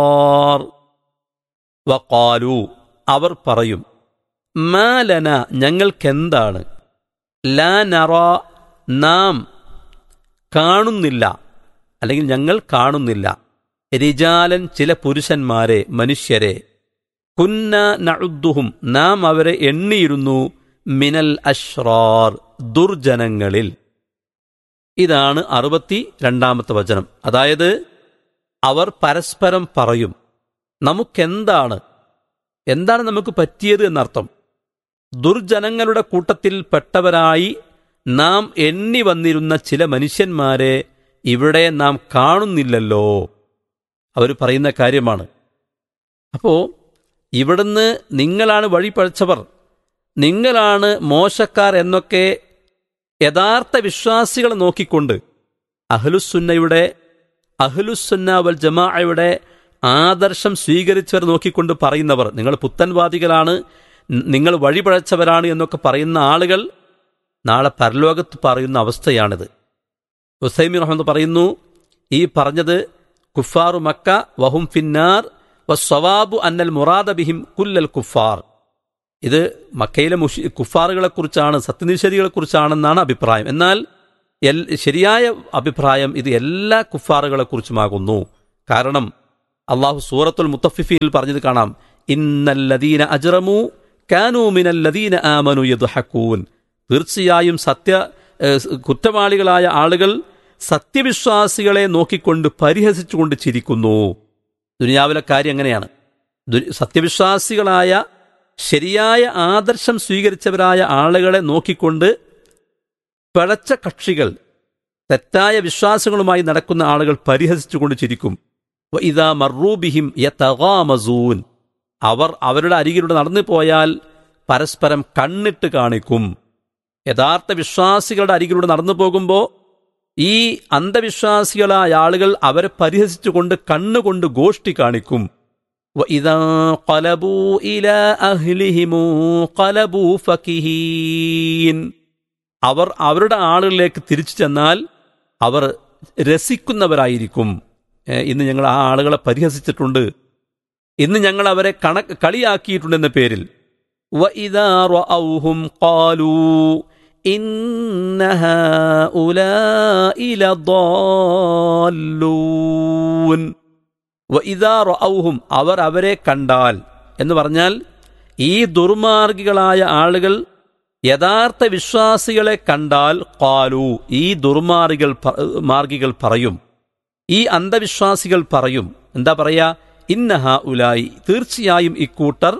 വക്കാലു അവർ പറയും മാലന ഞങ്ങൾക്കെന്താണ് ലാ നറ നാം കാണുന്നില്ല അല്ലെങ്കിൽ ഞങ്ങൾ കാണുന്നില്ല റിജാലൻ ചില പുരുഷന്മാരെ മനുഷ്യരെ കുന്ന നഴുദ്ദുഹും നാം അവരെ എണ്ണിയിരുന്നു മിനൽ അഷ്റാർ ദുർജനങ്ങളിൽ ഇതാണ് അറുപത്തി രണ്ടാമത്തെ വചനം അതായത് അവർ പരസ്പരം പറയും നമുക്കെന്താണ് എന്താണ് നമുക്ക് പറ്റിയത് എന്നർത്ഥം ദുർജനങ്ങളുടെ കൂട്ടത്തിൽ പെട്ടവരായി നാം എണ്ണി വന്നിരുന്ന ചില മനുഷ്യന്മാരെ ഇവിടെ നാം കാണുന്നില്ലല്ലോ അവർ പറയുന്ന കാര്യമാണ് അപ്പോ ഇവിടുന്ന് നിങ്ങളാണ് വഴി പഴച്ചവർ നിങ്ങളാണ് മോശക്കാർ എന്നൊക്കെ യഥാർത്ഥ വിശ്വാസികളെ നോക്കിക്കൊണ്ട് അഹ്ലുസുന്നയുടെ അഹ്ലുസുന്ന വൽ ജമാഅയുടെ ആദർശം സ്വീകരിച്ചവർ നോക്കിക്കൊണ്ട് പറയുന്നവർ നിങ്ങൾ പുത്തൻവാദികളാണ് ന- നിങ്ങൾ വഴിപഴച്ചവരാണ് എന്നൊക്കെ പറയുന്ന ആളുകൾ നാളെ പരലോകത്ത് പറയുന്ന അവസ്ഥയാണിത് ഹുസൈമി റഹ്മദ് പറയുന്നു ഈ പറഞ്ഞത് കുഫാറു മക്ക വഹും ഫിന്നാർ വസ്വവാബു അന്നൽ മുറാദ ബിഹിം കുല്ലൽ കുഫാർ ഇത് മക്കയിലെ മുഷി കുഫാറുകളെക്കുറിച്ചാണ് സത്യനിഷേധികളെക്കുറിച്ചാണെന്നാണ് അഭിപ്രായം എന്നാൽ എൽ ശരിയായ അഭിപ്രായം ഇത് എല്ലാ കുഫാറുകളെക്കുറിച്ചുമാകുന്നു കാരണം അള്ളാഹു സൂറത്തുൽ മുത്തഫിഫിൽ പറഞ്ഞത് കാണാം ഇന്നല്ലദീന അജ്റമു കാനൂ മിനല്ലദീന ആമനു യദ്ഹഖൂൻ തീർച്ചയായും സത്യ ഏഹ്, കുറ്റവാളികളായ ആളുകൾ സത്യവിശ്വാസികളെ നോക്കിക്കൊണ്ട് പരിഹസിച്ചുകൊണ്ട് ചിരിക്കുന്നു ദുനിയാവിലെ കാര്യം അങ്ങനെയാണ് ദു- സത്യവിശ്വാസികളായ ശരിയായ ആദർശം സ്വീകരിച്ചവരായ ആളുകളെ നോക്കിക്കൊണ്ട് പിഴച്ച കക്ഷികൾ തെറ്റായ വിശ്വാസങ്ങളുമായി നടക്കുന്ന ആളുകൾ പരിഹസിച്ചുകൊണ്ട് ചിരിക്കും ഇതാ മറൂബിഹിം യതഗാമസൂൻ അവർ അവരുടെ അരികിലൂടെ നടന്നു പോയാൽ പരസ്പരം കണ്ണിട്ട് കാണിക്കും യഥാർത്ഥ വിശ്വാസികളുടെ അരികിലൂടെ നടന്നു പോകുമ്പോൾ ഈ അന്ധവിശ്വാസികളായ ആളുകൾ അവരെ പരിഹസിച്ചുകൊണ്ട് കണ്ണുകൊണ്ട് ഗോഷ്ടി കാണിക്കും وإذا انقلبوا إلى أهلهم انقلبوا فكهين അവർ അവരുടെ ആളുകളിലേക്ക് തിരിച്ചു ചെന്നാൽ അവർ രസിക്കുന്നവരായിരിക്കും ഏ, ഇന്ന് ഞങ്ങൾ ആ ആളുകളെ പരിഹസിച്ചിട്ടുണ്ട് ഇന്ന് ഞങ്ങൾ അവരെ കണ കളിയാക്കിയിട്ടുണ്ടെന്ന പേരിൽ وَإِذَا رَأَوْهُمْ قَالُوا إِنَّ هَؤُلَاءِ لَضَالُّونَ وَإِذَا رَأَوْهُمْ അവർ അവരെ കണ്ടാൽ എന്ന് പറഞ്ഞാൽ ഈ ദുർമാർഗികളായ ആളുകൾ യഥാർത്ഥ വിശ്വാസികളെ കണ്ടാൽ കാലു ഈ ദുർമാർഗികൾ പ- മാർഗികൾ പറയും ഈ അന്ധവിശ്വാസികൾ പറയും എന്താ പറയാ ഇന്നഹ ഉലായി തീർച്ചയായും ഇക്കൂട്ടർ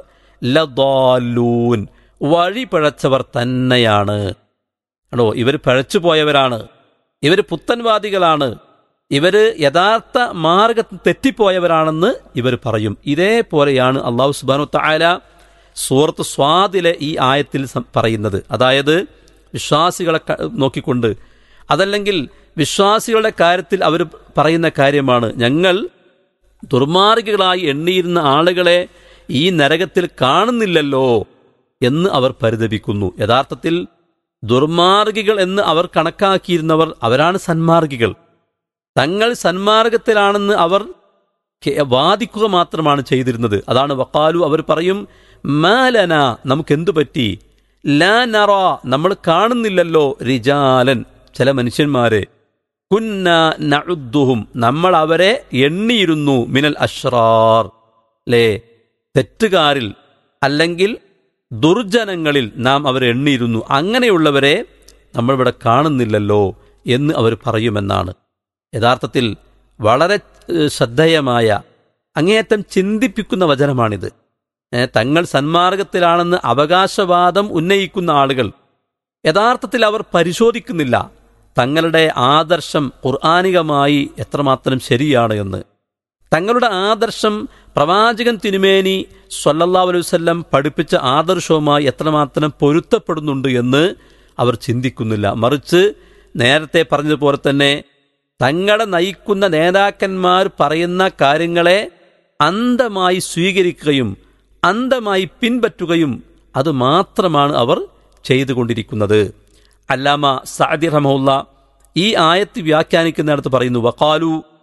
ലദാലൂൻ വഴി പഴച്ചവർ തന്നെയാണ് ആണോ ഇവർ പഴച്ചു പോയവരാണ് ഇവർ പുത്തൻവാദികളാണ് ഇവര് യഥാർത്ഥ മാർഗത്തിൽ തെറ്റിപ്പോയവരാണെന്ന് ഇവർ പറയും ഇതേപോലെയാണ് അള്ളാഹു സുബാനു തായാല സൂറത്ത് സ്വാദിലെ ഈ ആയത്തിൽ സം- പറയുന്നത് അതായത് വിശ്വാസികളെ ക- നോക്കിക്കൊണ്ട് അതല്ലെങ്കിൽ വിശ്വാസികളുടെ കാര്യത്തിൽ അവർ പറയുന്ന കാര്യമാണ് ഞങ്ങൾ ദുർമാർഗികളായി എണ്ണിയിരുന്ന ആളുകളെ ഈ നരകത്തിൽ കാണുന്നില്ലല്ലോ എന്ന് അവർ പരിതപിക്കുന്നു യഥാർത്ഥത്തിൽ ദുർമാർഗികൾ എന്ന് അവർ കണക്കാക്കിയിരുന്നവർ അവരാണ് സന്മാർഗികൾ തങ്ങൾ സന്മാർഗത്തിലാണെന്ന് അവർ കെ- വാദിക്കുക മാത്രമാണ് ചെയ്തിരുന്നത് അതാണ് വക്കാലു അവർ പറയും മാലന നമുക്കെന്തു പറ്റി ലാ നറ നമ്മൾ കാണുന്നില്ലല്ലോ റിജാലൻ ചില മനുഷ്യന്മാരെ കുന്ന നഉദ്ദുഹും നമ്മൾ അവരെ എണ്ണിയിരുന്നു മിനൽ അഷ്റാർ ലേ തെറ്റുകാരിൽ അല്ലെങ്കിൽ ദുർജനങ്ങളിൽ നാം അവരെ എണ്ണിയിരുന്നു അങ്ങനെയുള്ളവരെ നമ്മളിവിടെ കാണുന്നില്ലല്ലോ എന്ന് അവർ പറയുമെന്നാണ് യഥാർത്ഥത്തിൽ വളരെ ഏഹ്, ശ്രദ്ധേയമായ അങ്ങേയറ്റം ചിന്തിപ്പിക്കുന്ന വചനമാണിത് ഏഹ്, തങ്ങൾ സന്മാർഗത്തിലാണെന്ന് അവകാശവാദം ഉന്നയിക്കുന്ന ആളുകൾ യഥാർത്ഥത്തിൽ അവർ പരിശോധിക്കുന്നില്ല തങ്ങളുടെ ആദർശം ഖുർആാനികമായി എത്രമാത്രം ശരിയാണ് എന്ന് തങ്ങളുടെ ആദർശം പ്രവാചകൻ തിരുമേനി സല്ലല്ലാഹു അലൈഹി വസല്ലം പഠിപ്പിച്ച ആദർശവുമായി എത്രമാത്രം പൊരുത്തപ്പെടുന്നുണ്ട് എന്ന് അവർ ചിന്തിക്കുന്നില്ല മറിച്ച് നേരത്തെ പറഞ്ഞതുപോലെ തന്നെ തങ്ങളെ നയിക്കുന്ന നേതാക്കന്മാർ പറയുന്ന കാര്യങ്ങളെ അന്ധമായി സ്വീകരിക്കുകയും അന്ധമായി പിൻപറ്റുകയും അത് മാത്രമാണ് അവർ ചെയ്തുകൊണ്ടിരിക്കുന്നത് അല്ലാമ സഅദി റഹമുല്ല ഈ ആയത്ത് വ്യാഖ്യാനിക്കുന്നിടത്ത് പറയുന്നു വഖാലു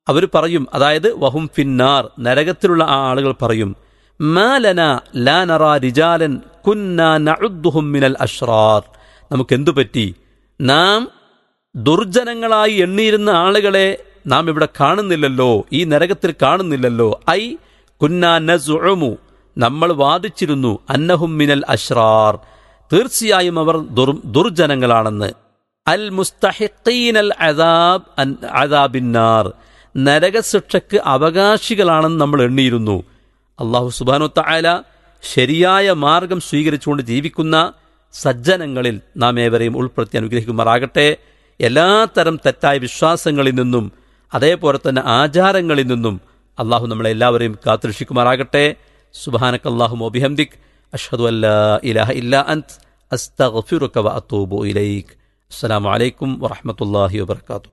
അവർ പറയും അതായത് വഹും ഫിന്നാർ നരകത്തിലുള്ള ആ ആളുകൾ പറയും മാലന ലാ നറ റിജാലൻ കുന്ന നഉദ്ദുഹും മിനൽ അഷ്റാർ നമുക്കെന്തു പറ്റി നാം ദുർജനങ്ങളായി എണ്ണിയിരുന്ന ആളുകളെ നാം ഇവിടെ കാണുന്നില്ലല്ലോ ഈ നരകത്തിൽ കാണുന്നില്ലല്ലോ ഐ കുന്ന നസുഉമു നമ്മൾ വാദിച്ചിരുന്നു അന്നഹും മിനൽ അഷ്റാർ തീർച്ചയായും അവർ ദുർ ദുർജനങ്ങളാണെന്ന് അൽ മുസ്തഹിഖീനൽ അദാബ് അൻ- അദാബിന്നാർ നരകശിക്ഷയ്ക്ക് അവകാശികളാണെന്ന് നമ്മൾ എണ്ണിയിരുന്നു അള്ളാഹു സുബാനു തായാല ശരിയായ മാർഗം സ്വീകരിച്ചുകൊണ്ട് ജീവിക്കുന്ന സജ്ജനങ്ങളിൽ നാം ഏവരെയും ഉൾപ്പെടുത്തി അനുഗ്രഹിക്കുമാറാകട്ടെ എല്ലാത്തരം തെറ്റായ വിശ്വാസങ്ങളിൽ നിന്നും അതേപോലെ തന്നെ ആചാരങ്ങളിൽ നിന്നും അള്ളാഹു നമ്മളെ എല്ലാവരെയും കാത്തുരക്ഷിക്കുമാറാകട്ടെ സുബാനക്ക് അള്ളാഹു മൊബിഹംദിക് അഷ്ഹദു അല്ലാ ഇലാഹ ഇല്ല അന്ത് അസ്തഗ്ഫിറുക വ അത്തൂബു ഇലൈക് അസ്സലാമു അലൈക്കും വറഹ്മത്തുള്ളാഹി വബർക്കാത്തു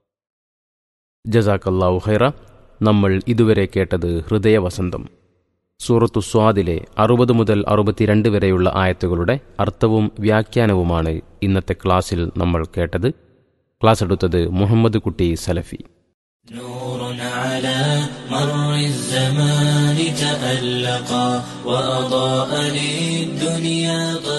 ജസാക്കല്ലാഹു ഖൈറ നമ്മൾ ഇതുവരെ കേട്ടത് ഹൃദയവസന്തം സൂറത്തു സ്വാദിലെ അറുപത് മുതൽ അറുപത്തിരണ്ട് വരെയുള്ള ആയത്തുകളുടെ അർത്ഥവും വ്യാഖ്യാനവുമാണ് ഇന്നത്തെ ക്ലാസ്സിൽ നമ്മൾ കേട്ടത് ക്ലാസ് എടുത്തത് മുഹമ്മദ് കുട്ടി സലഫി نور على مر الزمان تألقا وأضاء للدنيا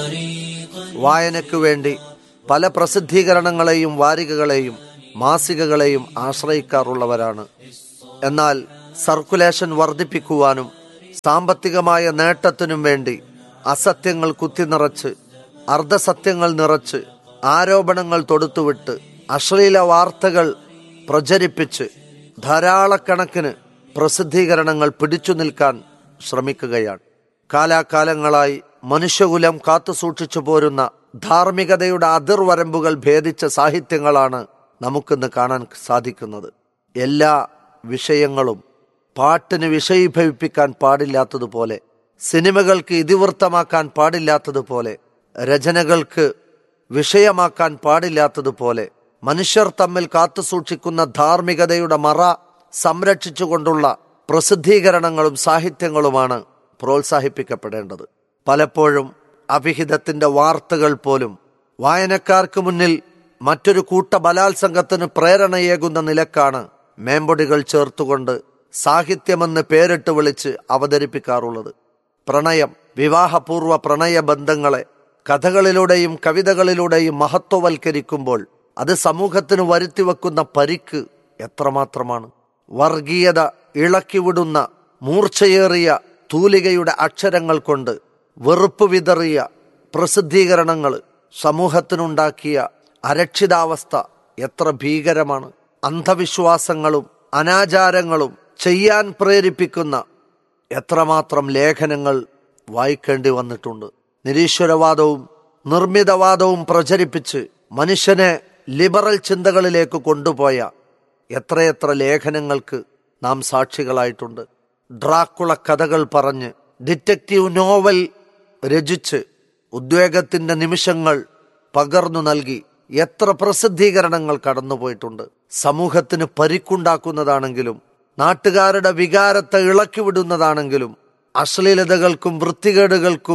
طريقا വായനയ്ക്കു വേണ്ടി പല പ്രസിദ്ധീകരണങ്ങളെയും വാരികകളെയും മാസികകളെയും ആശ്രയിക്കാറുള്ളവരാണ് എന്നാൽ സർക്കുലേഷൻ വർദ്ധിപ്പിക്കുവാനും സാമ്പത്തികമായ നേട്ടത്തിനും വേണ്ടി അസത്യങ്ങൾ കുത്തിനിറച്ച് അർദ്ധസത്യങ്ങൾ നിറച്ച് ആരോപണങ്ങൾ തൊടുത്തുവിട്ട് അശ്ലീല വാർത്തകൾ പ്രചരിപ്പിച്ച് ധാരാളക്കണക്കിന് പ്രസിദ്ധീകരണങ്ങൾ പിടിച്ചു നിൽക്കാൻ ശ്രമിക്കുകയാണ് കാലാകാലങ്ങളായി മനുഷ്യകുലം കാത്തുസൂക്ഷിച്ചു പോരുന്ന ധാർമ്മികതയുടെ അതിർവരമ്പുകൾ ഭേദിച്ച സാഹിത്യങ്ങളാണ് നമുക്കിന്ന് കാണാൻ സാധിക്കുന്നത് എല്ലാ വിഷയങ്ങളും പാട്ടിന് വിഷയീഭവിപ്പിക്കാൻ പാടില്ലാത്തതുപോലെ സിനിമകൾക്ക് ഇതിവൃത്തമാക്കാൻ പാടില്ലാത്തതുപോലെ രചനകൾക്ക് വിഷയമാക്കാൻ പാടില്ലാത്തതുപോലെ മനുഷ്യർ തമ്മിൽ കാത്തുസൂക്ഷിക്കുന്ന ധാർമ്മികതയുടെ മറ സംരക്ഷിച്ചുകൊണ്ടുള്ള പ്രസിദ്ധീകരണങ്ങളും സാഹിത്യങ്ങളുമാണ് പ്രോത്സാഹിപ്പിക്കപ്പെടേണ്ടത് പലപ്പോഴും അഭിഹിതത്തിന്റെ വാർത്തകൾ പോലും വായനക്കാർക്ക് മുന്നിൽ മറ്റൊരു കൂട്ട ബലാത്സംഗത്തിന് പ്രേരണയേകുന്ന നിലക്കാണ് മേമ്പൊടികൾ ചേർത്തുകൊണ്ട് സാഹിത്യമെന്ന് പേരിട്ട് വിളിച്ച് അവതരിപ്പിക്കാറുള്ളത് പ്രണയം വിവാഹപൂർവ്വ പ്രണയ ബന്ധങ്ങളെ കഥകളിലൂടെയും കവിതകളിലൂടെയും മഹത്വവൽക്കരിക്കുമ്പോൾ അത് സമൂഹത്തിന് വരുത്തിവെക്കുന്ന പരിക്ക് എത്രമാത്രമാണ് വർഗീയത ഇളക്കിവിടുന്ന മൂർച്ചയേറിയ തൂലികയുടെ അക്ഷരങ്ങൾ കൊണ്ട് വെറുപ്പ് വിതറിയ പ്രസിദ്ധീകരണങ്ങൾ സമൂഹത്തിനുണ്ടാക്കിയ അരക്ഷിതാവസ്ഥ എത്ര ഭീകരമാണ് അന്ധവിശ്വാസങ്ങളും അനാചാരങ്ങളും ചെയ്യാൻ പ്രേരിപ്പിക്കുന്ന എത്രമാത്രം ലേഖനങ്ങൾ വായിക്കേണ്ടി വന്നിട്ടുണ്ട് നിരീശ്വരവാദവും നിർമ്മിതവാദവും പ്രചരിപ്പിച്ച് മനുഷ്യനെ ലിബറൽ ചിന്തകളിലേക്ക് കൊണ്ടുപോയ എത്രയെത്ര ലേഖനങ്ങൾക്ക് നാം സാക്ഷികളായിട്ടുണ്ട് ഡ്രാക്കുള കഥകൾ പറഞ്ഞ് ഡിറ്റക്റ്റീവ് നോവൽ രചിച്ച് ഉദ്വേഗത്തിന്റെ നിമിഷങ്ങൾ പകർന്നു നൽകി എത്ര പ്രസിദ്ധീകരണങ്ങൾ കടന്നുപോയിട്ടുണ്ട് സമൂഹത്തിന് പരിക്കുണ്ടാക്കുന്നതാണെങ്കിലും നാട്ടുകാരുടെ വികാരത്തെ ഇളക്കിവിടുന്നതാണെങ്കിലും അശ്ലീലതകൾക്കും വൃത്തികേടുകൾക്കും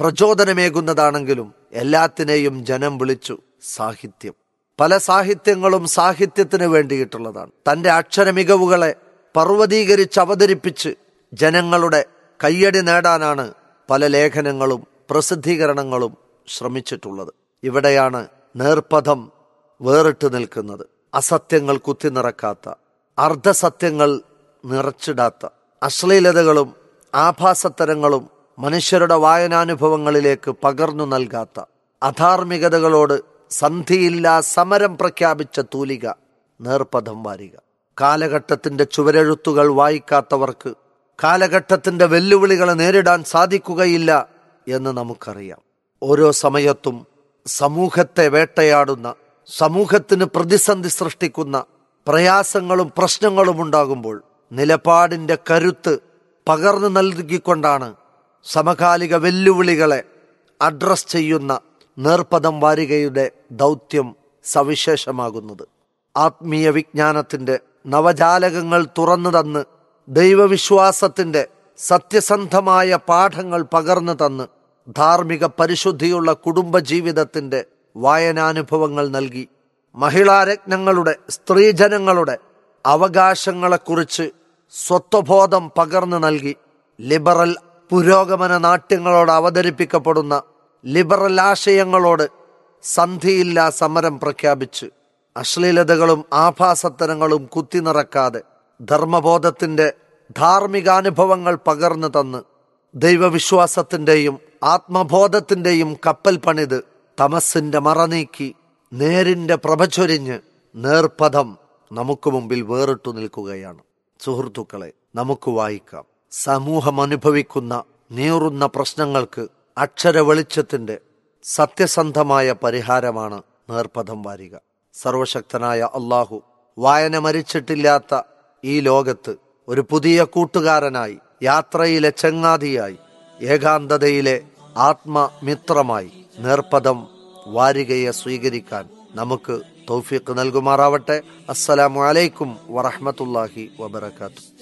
പ്രചോദനമേകുന്നതാണെങ്കിലും എല്ലാത്തിനെയും ജനം വിളിച്ചു സാഹിത്യം പല സാഹിത്യങ്ങളും സാഹിത്യത്തിന് വേണ്ടിയിട്ടുള്ളതാണ് തന്റെ അക്ഷര മികവുകളെ പർവ്വതീകരിച്ച് അവതരിപ്പിച്ച് ജനങ്ങളുടെ കയ്യടി നേടാനാണ് പല ലേഖനങ്ങളും പ്രസിദ്ധീകരണങ്ങളും ശ്രമിച്ചിട്ടുള്ളത് ഇവിടെയാണ് നേർപഥം വേറിട്ട് നിൽക്കുന്നത് അസത്യങ്ങൾ കുത്തിനിറക്കാത്ത അർദ്ധസത്യങ്ങൾ നിറച്ചിടാത്ത അശ്ലീലതകളും ആഭാസത്തരങ്ങളും മനുഷ്യരുടെ വായനാനുഭവങ്ങളിലേക്ക് പകർന്നു നൽകാത്ത അധാർമികതകളോട് സന്ധിയില്ലാ സമരം പ്രഖ്യാപിച്ച തൂലിക നേർപഥം വാരിക കാലഘട്ടത്തിന്റെ ചുവരെഴുത്തുകൾ വായിക്കാത്തവർക്ക് കാലഘട്ടത്തിന്റെ വെല്ലുവിളികളെ നേരിടാൻ സാധിക്കുകയില്ല എന്ന് നമുക്കറിയാം ഓരോ സമയത്തും സമൂഹത്തെ വേട്ടയാടുന്ന സമൂഹത്തിന് പ്രതിസന്ധി സൃഷ്ടിക്കുന്ന പ്രയാസങ്ങളും പ്രശ്നങ്ങളും ഉണ്ടാകുമ്പോൾ നിലപാടിന്റെ കരുത്ത് പകർന്നു നൽകിക്കൊണ്ടാണ് സമകാലിക വെല്ലുവിളികളെ അഡ്രസ് ചെയ്യുന്ന നേർപദം വാരികയുടെ ദൗത്യം സവിശേഷമാകുന്നത് ആത്മീയ വിജ്ഞാനത്തിന്റെ നവജാലകങ്ങൾ തുറന്നു തന്ന് ദൈവവിശ്വാസത്തിന്റെ സത്യസന്ധമായ പാഠങ്ങൾ പകർന്നു തന്ന് ധാർമ്മിക പരിശുദ്ധിയുള്ള കുടുംബജീവിതത്തിന്റെ വായനാനുഭവങ്ങൾ നൽകി മഹിളാരത്നങ്ങളുടെ സ്ത്രീജനങ്ങളുടെ അവകാശങ്ങളെക്കുറിച്ച് സ്വത്വബോധം പകർന്നു നൽകി ലിബറൽ പുരോഗമന നാട്യങ്ങളോട് അവതരിപ്പിക്കപ്പെടുന്ന ലിബറൽ ആശയങ്ങളോട് സന്ധിയില്ലാ സമരം പ്രഖ്യാപിച്ച് അശ്ലീലതകളും ആഭാസത്തരങ്ങളും കുത്തിനിറക്കാതെ ധർമ്മബോധത്തിന്റെ ധാർമ്മികാനുഭവങ്ങൾ പകർന്നു തന്ന് ദൈവവിശ്വാസത്തിന്റെയും ആത്മബോധത്തിന്റെയും കപ്പൽ പണിത് തമസിന്റെ മറനീക്കി നേരിന്റെ പ്രഭചൊരിഞ്ഞ് നേർപഥം നമുക്ക് മുമ്പിൽ വേറിട്ടു നിൽക്കുകയാണ് സുഹൃത്തുക്കളെ നമുക്ക് വായിക്കാം സമൂഹം അനുഭവിക്കുന്ന നീറുന്ന പ്രശ്നങ്ങൾക്ക് അക്ഷര വെളിച്ചത്തിന്റെ സത്യസന്ധമായ പരിഹാരമാണ് നേർപഥം വാരിക സർവശക്തനായ അള്ളാഹു വായന മരിച്ചിട്ടില്ലാത്ത ഈ ലോകത്ത് ഒരു പുതിയ കൂട്ടുകാരനായി യാത്രയിലെ ചങ്ങാതിയായി ഏകാന്തതയിലെ ആത്മമിത്രമായി നേർപദം വാരികയെ സ്വീകരിക്കാൻ നമുക്ക് തൗഫീഖ് നൽകുമാറാവട്ടെ അസ്സലാമു അലൈക്കും വറഹ്മത്തുള്ളാഹി വബറകാതുഹു